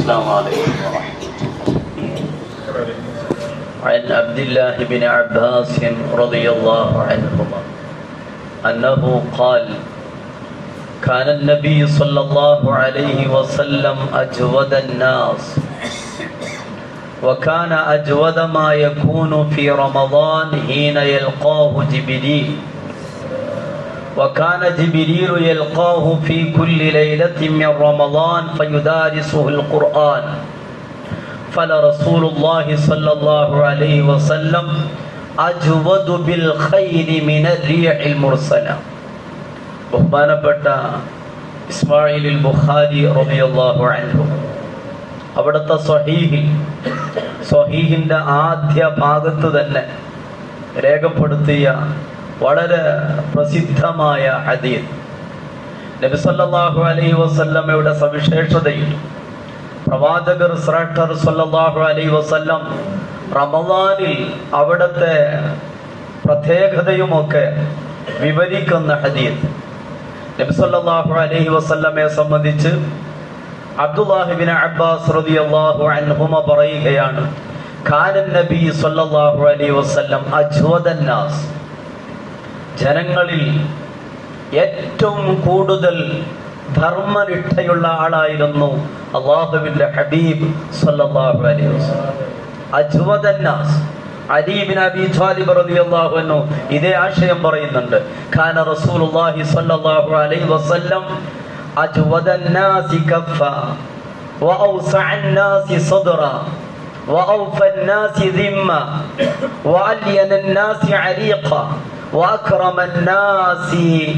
السلام عليكم ورحمة الله عن عبد الله بن عباس رضي الله عنهما أنه قال كان النبي صلى الله عليه وسلم أجود الناس وكان أجود ما يكون في رمضان حين يلقاه جبريل وكان جبريل يلقاه في كل ليلة من رمضان فيدارسه القرآن فلرسول الله صلى الله عليه وسلم أجود بالخير من الريح المرسلة ബഹുമാനപ്പെട്ട ഇസ്മായിൽ ബുഖാരി റളിയല്ലാഹു അൻഹു അവിടുത്തെ സ്വഹീഹിൽ സ്വഹീഹിന്റെ ആദ്യ ഭാഗത്ത് തന്നെ രേഖപ്പെടുത്തിയ വളരെ പ്രസിദ്ധമായ ഹദീസ് നബി സല്ലല്ലാഹു അലൈഹി വസല്ലമയുടെ സവിശേഷതയിൽ പ്രവാചകർ ശ്രേഷ്ഠർ സല്ലല്ലാഹു അലൈഹി വസല്ലം റമദാനിൽ അവിടുത്തെ പ്രത്യേകതയുമൊക്കെ വിവരിക്കുന്ന ഹദീസ് നബി സല്ലല്ലാഹു അലൈഹി വസല്ലമയെ സംബന്ധിച്ച് അബ്ദുല്ലാഹിബിൻ അബ്ബാസ് റളിയല്ലാഹു അൻഹുമ പറയുകയാണ് കാനൻ നബി സല്ലല്ലാഹു അലൈഹി വസല്ലം അജ്വദൻ നാസ് ജനങ്ങളിൽ ഏറ്റവും കൂടുതൽ ധർമ്മനിഷ്ഠയുള്ള ആളായിരുന്നു അള്ളാഹുവിന്റെ ഹബീബ് സല്ലല്ലാഹു അലൈഹി വസല്ലം അജ്വദൻ നാസ് അലി ബിൻ അബി ത്വാലിബ് റളിയല്ലാഹു അൻഹു ഇതേ ആശയം പറയുന്നുണ്ട് കാന റസൂലുള്ളാഹി സ്വല്ലല്ലാഹു അലൈഹി വസല്ലം അജ്വദൻ നാസി കഫ وأوسع الناس صدرا وأوفى الناس ذمة وألين الناس عريقا وأكرم الناس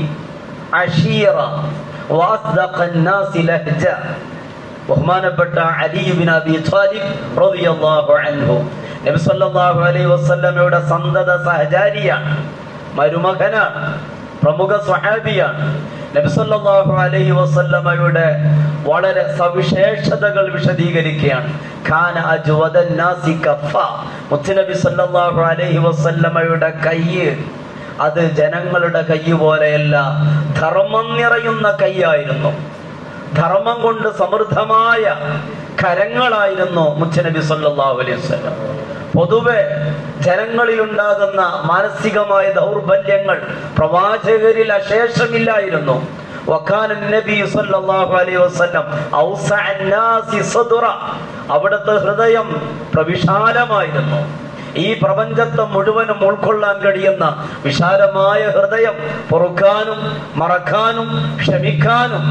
عشيرا وأصدق الناس لهجة ബഹുമാനപ്പെട്ട അലി ബിൻ അബി ത്വാലിബ് റളിയല്ലാഹു അൻഹു നബി സല്ലല്ലാഹു അലൈഹി വസല്ലമയുടെ സന്തത സഹചാരിയാണ് മരുമകനാണ് പ്രമുഖ സ്വഹാബിയാണ് നബി സല്ലല്ലാഹു അലൈഹി വസല്ലമയുടെ വളരെ സവിശേഷതകൾ വിശദീകരിക്കുകയാണ് ഖാന അജ്വദൻ നാസി കഫ മുത്തുനബി സല്ലല്ലാഹു അലൈഹി വസല്ലമയുടെ കയ്യ് അത് ജനങ്ങളുടെ കൈ പോലെയല്ല ധർമ്മം നിറയുന്ന കൈയായിരുന്നു ധർമ്മം കൊണ്ട് സമൃദ്ധമായ കരങ്ങളായിരുന്നു മുച്ചനബി സല്ലല്ലാഹു അലൈഹി വസല്ലം പൊതുവെ ജനങ്ങളിൽ ഉണ്ടാകുന്ന മാനസികമായ ദൗർബല്യങ്ങൾ പ്രവാചകരിൽ അശേഷമില്ലായിരുന്നു വക്കാന നബി സല്ലല്ലാഹു അലൈഹി വസല്ലം ഔസഅ الناس صدرا അവിടുത്തെ ഹൃദയം പ്രവിശാലമായിരുന്നു ഈ പ്രപഞ്ചത്തെ മുഴുവനും ഉൾക്കൊള്ളാൻ കഴിയുന്ന വിശാലമായ ഹൃദയം പൊറുക്കാനും മറക്കാനും ക്ഷമിക്കാനും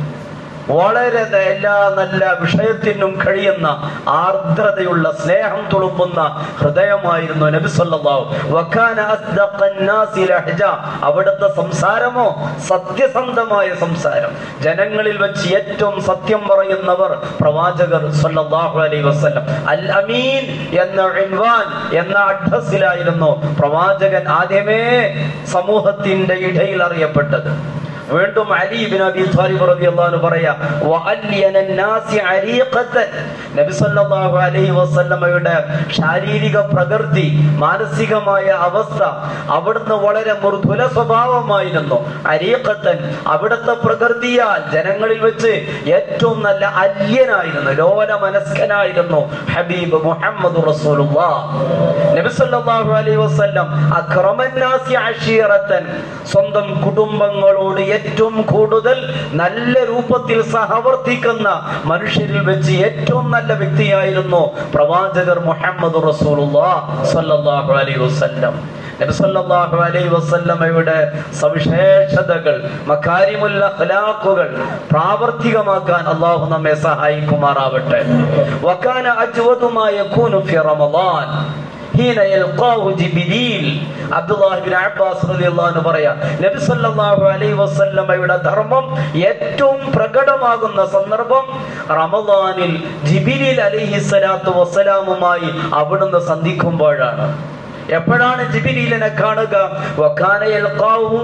വളരെ എല്ലാ നല്ല വിഷയത്തിനും കഴിയുന്ന ആർദ്രതയുള്ള സ്നേഹം തുളുമ്പുന്ന ഹൃദയമായിരുന്നു നബി സല്ലല്ലാഹു വകാന അസ്ദഖൻ നാസി ലഹജ അവിടുത്തെ സംസാരമോ സത്യസന്ധമായ സംസാരം ജനങ്ങളിൽ വെച്ച് ഏറ്റവും സത്യം പറയുന്നവർ പ്രവാചകർ സല്ലല്ലാഹു അലൈഹി വസല്ലം അൽ അമീൻ എന്ന ഇൻവാൻ എന്ന അഡ്രസ്സിലായിരുന്നു പ്രവാചകൻ ആദ്യമേ സമൂഹത്തിന്റെ ഇടയിൽ അറിയപ്പെട്ടത് വീണ്ടും അലി ബിൻ അബി ത്വാലിബ് റളിയല്ലാഹു അൻഹു പറയാ വഅല്യന നാസി അരീഖതൻ നബി സല്ലല്ലാഹു അലൈഹി വസല്ലമയുടെ ശാരീരിക പ്രകൃതി മാനസികമായ അവസ്ഥ അവിടുന്ന് വളരെ മൃദുല സ്വഭാവമായിരുന്നു അരീഖത്തൻ അവിടുത്തെ പ്രകൃതിയാൽ ജനങ്ങളിൽ വെച്ച് ഏറ്റവും നല്ല അല്യനായിരുന്നു ലോല മനസ്കനായിരുന്നു ഹബീബ് മുഹമ്മദ് റസൂലുള്ളാഹ് നബി സല്ലല്ലാഹു അലൈഹി വസല്ലം അക്രമൻ നാസി അശീറത്തൻ സ്വന്തം കുടുംബങ്ങളോട് ഏറ്റവും കൂടുതൽ നല്ല രൂപത്തിൽ സഹവർത്തിക്കുന്ന മനുഷ്യരിൽ വെച്ച് ഏറ്റവും നല്ല വ്യക്തിയായിരുന്നു പ്രവാചകർ മുഹമ്മദ് സല്ലല്ലാഹു അലൈഹി വസല്ലം നബി സല്ലല്ലാഹു അലൈഹി വസല്ലമയുടെ സവിശേഷതകൾ മക്കാരിമുൽ അഖ്ലാഖുകൾ പ്രാവർത്തികമാക്കാൻ അല്ലാഹു നമ്മെ സഹായിക്കുമാറാവട്ടെ വകാന അജ്വദു മാ യകൂനു ഫി റമളാൻ ഹീന യൽഖാഹു ജിബ്രീൽ അബ്ദുല്ലാഹി ഇബ്നു അബ്ബാസ് റളിയല്ലാഹു അൻഹു പറയാ നബി സല്ലല്ലാഹു അലൈഹി വസല്ലമയുടെ ധർമ്മം ഏറ്റവും പ്രകടമാകുന്ന സന്ദർഭം റമദാനിൽ ജിബ്രീൽ അലൈഹി സ്വലാത്തു വസ്സലാമുമായി അവിടുന്ന് സന്ധിക്കുമ്പോഴാണ് എപ്പോഴാണ് ജിബിരിലിനെ കാണുക വക്കാന യൽഖാഹു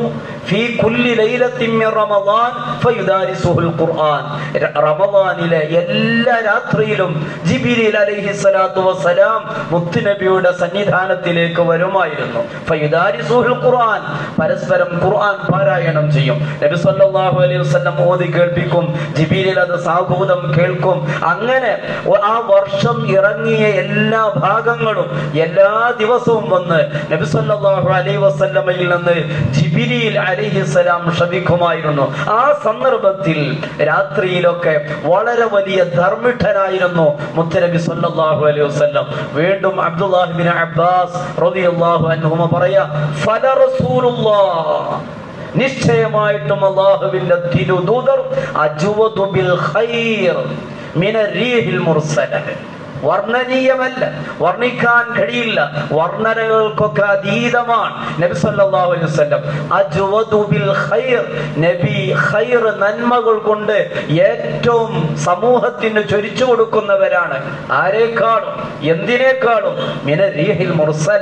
ഫീ കുല്ലി ലൈലത്തിൻ മിൻ റമളാൻ ഫയുദാരിസുഹുൽ ഖുർആൻ ര- റമളാനിലെ എല്ലാ രാത്രിയിലും ജിബ്രീൽ അലൈഹി സ്വലാത്തു വസ്സലാം മുത്തുനബിയുടെ സന്നിധാനത്തിലേക്ക് വരുമായിരുന്നു ഫയുദാരിസുഹുൽ ഖുർആൻ പരസ്പരം ഖുർആൻ പാരായണം ചെയ്യും നബി സല്ലല്ലാഹു അലൈഹി വസല്ലം ഓതി കേൾപ്പിക്കും ജിബ്രീൽ അത് സാഹൂതം കേൾക്കും അങ്ങനെ ഒ- ആ വർഷം ഇറങ്ങിയ എല്ലാ ഭാഗങ്ങളും എല്ലാ ദിവസവും വന്ന് നബി സല്ലല്ലാഹു അലൈഹി വസല്ലമയിൽ നിന്ന് ജിബ്രീൽ അലൈഹിസ്സലാം ശ്രമിക്കുമായിരുന്നു ആ സന്ദർഭത്തിൽ രാത്രിയിലൊക്കെ വളരെ വലിയ ധർമ്മിഷ്ഠനായിരുന്നു മുത്തനബി സല്ലല്ലാഹു അലൈഹി വസല്ലം വീണ്ടും അബ്ദുല്ലാഹി ബിൻ അബ്ബാസ് റളിയല്ലാഹു അൻഹുമ പറയാ ഫല റസൂലുള്ളാഹ് നിശ്ചയമായിട്ടും അള്ളാഹുവിന്റെ തിരുദൂതർ അജുവദു ബിൽ ഖൈർ മിന റീഹിൽ മുർസല വർണ്ണനീയമല്ല വർണ്ണിക്കാൻ കഴിയില്ല വർണ്ണനകൾക്കൊക്കെ അതീതമാണ് നബി സല്ലല്ലാഹു അലൈഹി വസല്ലം അജ്വദു ബിൽ ഖൈർ നബി ഖൈർ നന്മകൾ കൊണ്ട് ഏറ്റവും സമൂഹത്തിന് ചൊരിച്ചു കൊടുക്കുന്നവരാണ് ആരെക്കാളും എന്തിനേക്കാളും മിന റീഹിൽ മുർസല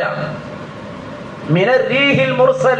മിന റീഹിൽ മുർസല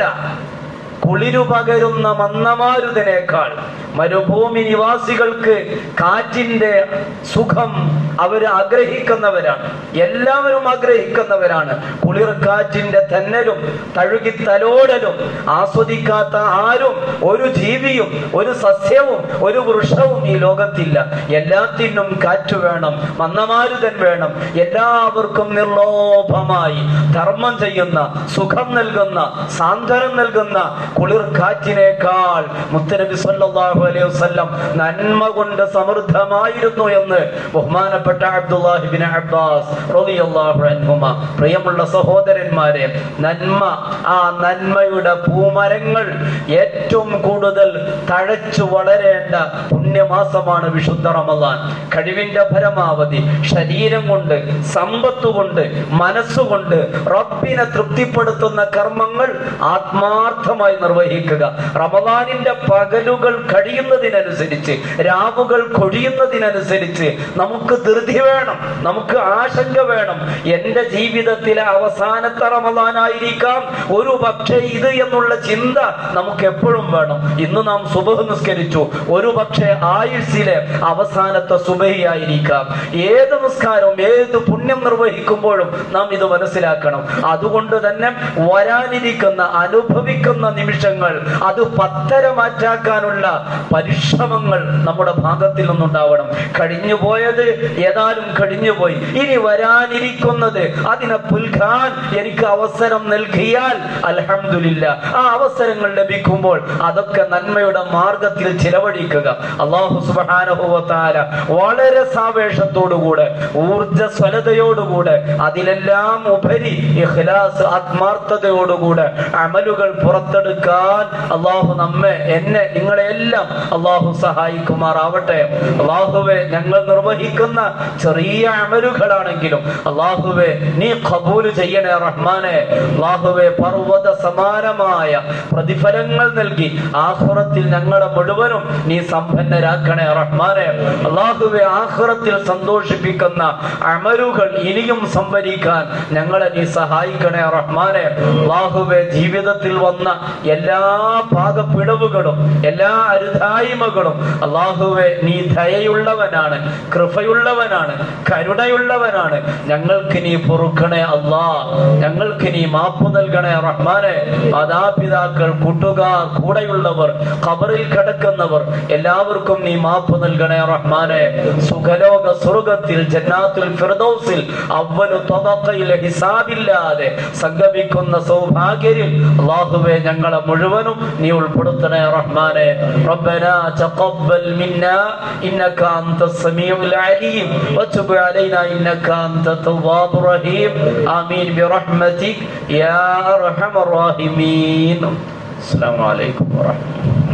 കുളിരു പകരുന്ന മന്നമാരുതനേക്കാൾ മരുഭൂമി നിവാസികൾക്ക് കാറ്റിന്റെ സുഖം അവർ ആഗ്രഹിക്കുന്നവരാണ് എല്ലാവരും ആഗ്രഹിക്കുന്നവരാണ് കുളിർ കാറ്റിന്റെ തെന്നലും തഴുകി തലോടലും ആസ്വദിക്കാത്ത ആരും ഒരു ജീവിയും ഒരു സസ്യവും ഒരു വൃക്ഷവും ഈ ലോകത്തില്ല എല്ലാത്തിനും കാറ്റ് വേണം മന്നമാരുതൻ വേണം എല്ലാവർക്കും നിർലോഭമായി ധർമ്മം ചെയ്യുന്ന സുഖം നൽകുന്ന സാന്ത്വനം നൽകുന്ന കുളിർ കാറ്റിനേക്കാൾ മുത്തനബി സല്ലല്ലാഹു അലൈഹി വസല്ലം നന്മ കൊണ്ട് സമൃദ്ധമായിരുന്നു എന്ന് ബഹുമാനപ്പെട്ട അബ്ദുല്ലാഹി ബിൻ അബ്ബാസ് റളിയല്ലാഹു അൻഹുമ പ്രിയമുള്ള സഹോദരന്മാരെ നന്മ ആ നന്മയുടെ പൂമരങ്ങൾ ഏറ്റവും കൂടുതൽ തഴച്ചു വളരേണ്ട പുണ്യമാസമാണ് വിശുദ്ധ റമദാൻ കഴിവിന്റെ പരമാവധി ശരീരം കൊണ്ട് സമ്പത്ത് കൊണ്ട് മനസ്സുകൊണ്ട് റബ്ബിനെ തൃപ്തിപ്പെടുത്തുന്ന കർമ്മങ്ങൾ ആത്മാർത്ഥമായി നിർവഹിക്കുക റമദാനിന്റെ പകലുകൾ കഴിയുന്നതിനനുസരിച്ച് രാവുകൾ കൊഴിയുന്നതിനനുസരിച്ച് നമുക്ക് ധൃതി വേണം നമുക്ക് ആശങ്ക വേണം എന്റെ ജീവിതത്തിലെ അവസാനത്തെ റമദാനായിരിക്കാം ഒരു പക്ഷേ ഇത് എന്നുള്ള ചിന്ത നമുക്ക് എപ്പോഴും വേണം ഇന്ന് നാം സുബഹ് നിസ്കരിച്ചു ഒരു പക്ഷേ ആയുസ്സിലെ അവസാനത്തെ സുബഹിയായിരിക്കാം ഏത് നിസ്കാരവും ഏത് പുണ്യം നിർവഹിക്കുമ്പോഴും നാം ഇത് മനസ്സിലാക്കണം അതുകൊണ്ട് തന്നെ വരാനിരിക്കുന്ന അനുഭവിക്കുന്ന നിമിഷങ്ങൾ അത് പത്തരമാറ്റാക്കാനുള്ള പരിശ്രമങ്ങൾ നമ്മുടെ ഭാഗത്തിൽ നിന്നുണ്ടാവണം കഴിഞ്ഞു പോയത് ഏതായാലും കഴിഞ്ഞുപോയി ഇനി വരാനിരിക്കുന്നത് അതിനെ പുൽകാൻ എനിക്ക് അവസരം നൽകിയാൽ അൽഹംദുലില്ല ആ അവസരങ്ങൾ ലഭിക്കുമ്പോൾ അതൊക്കെ നന്മയുടെ മാർഗത്തിൽ ചിലവഴിക്കുക അള്ളാഹു സുബാനുഭവത്താല വളരെ സാവേശത്തോടുകൂടെ ഊർജസ്വലതയോടുകൂടെ അതിലെല്ലാം ഉപരി ഇഖ്ലാസ് ആത്മാർത്ഥതയോടുകൂടെ അമലുകൾ പുറത്തെടുക്കാൻ അള്ളാഹു നമ്മെ എന്നെ നിങ്ങളെല്ലാം അള്ളാഹു സഹായിക്കുമാറാവട്ടെ അള്ളാഹുവെ ഞങ്ങൾ നിർവഹിക്കുന്ന ചെറിയ അമലുകളാണെങ്കിലും അള്ളാഹുവെ നീ ഖബൂല് ചെയ്യണേ റഹ്മാനെ അള്ളാഹുവെ പർവ്വത സമാനമായ പ്രതിഫലങ്ങൾ നൽകി ആഹുറത്തിൽ ഞങ്ങളെ മുഴുവനും നീ സമ്പന്നരാക്കണേ റഹ്മാനെ അള്ളാഹുവെ ആഹുറത്തിൽ സന്തോഷിപ്പിക്കുന്ന അമലുകൾ ഇനിയും സംഭരിക്കാൻ ഞങ്ങളെ നീ സഹായിക്കണേ റഹ്മാനെ അള്ളാഹുവെ ജീവിതത്തിൽ വന്ന എല്ലാ പാകപ്പിഴവുകളും എല്ലാ അരുതായ്മകളും അള്ളാഹുവെ നീ ദയയുള്ളവനാണ് കൃപയുള്ളവനാണ് കരുണയുള്ളവനാണ് ഞങ്ങൾക്ക് നീ പൊറുക്കണേ അല്ലാ ഞങ്ങൾക്ക് നീ മാപ്പ് നൽകണേ റഹ്മാനെ മാതാപിതാക്കൾ കൂട്ടുകാർ കൂടെയുള്ളവർ ഖബറിൽ കിടക്കുന്നവർ എല്ലാവർക്കും നീ മാപ്പ് നൽകണേ റഹ്മാനെ സുഖലോക സ്വർഗത്തിൽ ജന്നാത്തുൽ ഫിർദൗസിൽ അവലു തബഖയിൽ ഹിസാബില്ലാതെ സംഗമിക്കുന്ന സൗഭാഗ്യരിൽ അല്ലാഹുവേ ഞങ്ങളെ മുഴുവനും നീ ഉൾപ്പെടുത്തണേ റഹ്മാനെ ربنا تقبل منا إنك أنت السميع العليم وتب علينا إنك أنت التواب الرحيم آمين برحمتك يا أرحم الراحمين السلام عليكم ورحمة الله